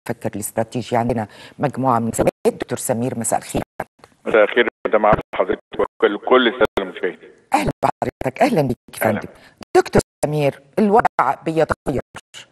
المفكر الاستراتيجي عندنا مجموعه من السادات دكتور سمير مساء الخير مساء الخير مدام عبد حضرتك وكل كل الساده المشاهدين اهلا بحضرتك اهلا بيك يا أهلا. فندم دكتور سمير الوضع بيتغير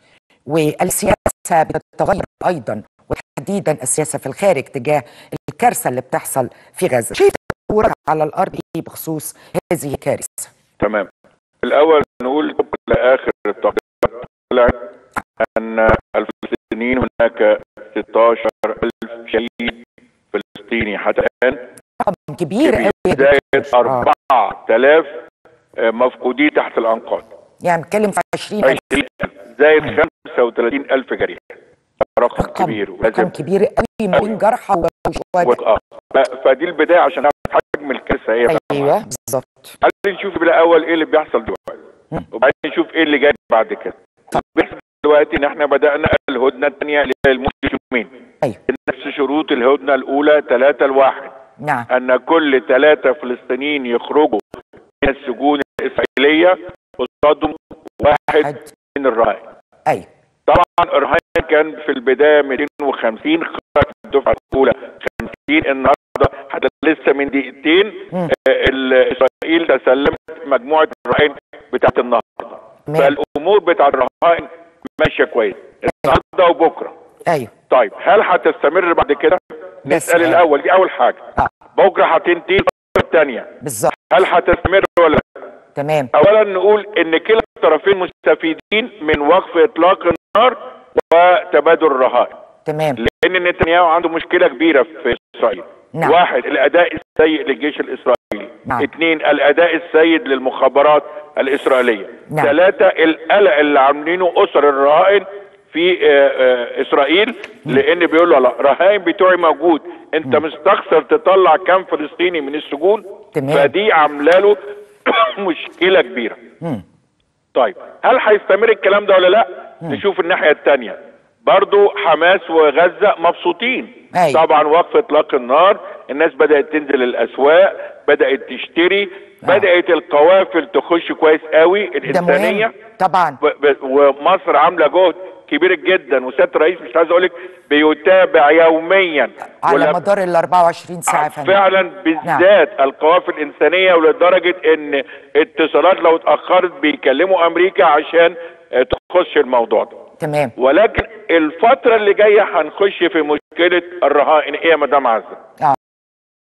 والسياسه بتتغير ايضا وتحديدا السياسه في الخارج تجاه الكارثه اللي بتحصل في غزه شايف تطورك على الارض ايه بخصوص هذه الكارثه تمام الاول نقول طبقا لاخر التقديرات طلعت ان الفلسطينيين هناك 16000 شهيد فلسطيني حتى الان رقم كبير قوي في يا بدايه دكتور. آه. 4000 مفقودين تحت الانقاض يعني بنتكلم في 20 20000 زائد 35000 جريح رقم رقم كبير رقم كبير قوي ما بين جرحى وشهداء و- آه. ف- فدي البدايه عشان نعرف حجم الكارثه ايه بقى. ايوه بالظبط خلينا نشوف بالاول ايه اللي بيحصل دلوقتي مم. وبعدين نشوف ايه اللي جاي بعد كده طب. بيحصل دلوقتي ان احنا بدانا الهدنه الثانيه اللي هي لمده يومين ايوه نفس شروط الهدنه الاولى ثلاثة لواحد نعم ان كل ثلاثة فلسطينيين يخرجوا من السجون الاسرائيليه قصادهم واحد حد من الرهائن ايوه طبعا الرهائن كان في البدايه 250 خرج في الدفعه الاولى 50 النهارده حتى لسه من دقيقتين مم. آه، ال- اسرائيل تسلمت مجموعه الرهائن بتاعت النهارده تمام فالامور بتاعت الرهائن ماشيه كويس النهارده وبكره ايوه طيب هل هتستمر بعد كده؟ ده نسال السؤال. الاول دي اول حاجه آه. بكره هتنتهي الفتره الثانيه بالظبط هل هتستمر ولا لا؟ تمام اولا نقول ان كلا الطرفين مستفيدين من وقف اطلاق النار وتبادل الرهائن تمام لان نتنياهو عنده مشكله كبيره في اسرائيل نعم. واحد الاداء السيء للجيش الاسرائيلي نعم. اثنين الاداء السيء للمخابرات الاسرائيليه نعم. ثلاثه القلق اللي عاملينه اسر الرهائن في آه، آه، اسرائيل لان بيقول له لا رهائن بتوعي موجود انت مستخسر تطلع كام فلسطيني من السجون تمام. فدي عامله له مشكله كبيره مم. طيب هل هيستمر الكلام ده ولا لا نشوف الناحيه الثانيه برضو حماس وغزه مبسوطين أيوة. طبعا وقف اطلاق النار الناس بدات تنزل الاسواق بدات تشتري آه. بدات القوافل تخش كويس قوي ده الانسانيه مهم طبعا ب- ب- ومصر عامله جهد كبير جدا وسياده الرئيس مش عايز اقول لك بيتابع يوميا على ولما- مدار ال 24 ساعه يا فندم فعلا بالذات القوافل الانسانيه ولدرجه ان اتصالات لو اتاخرت بيكلموا امريكا عشان آه، تخش الموضوع ده تمام ولكن الفتره اللي جايه هنخش في مشكله الرهائن ايه يا مدام عزه اه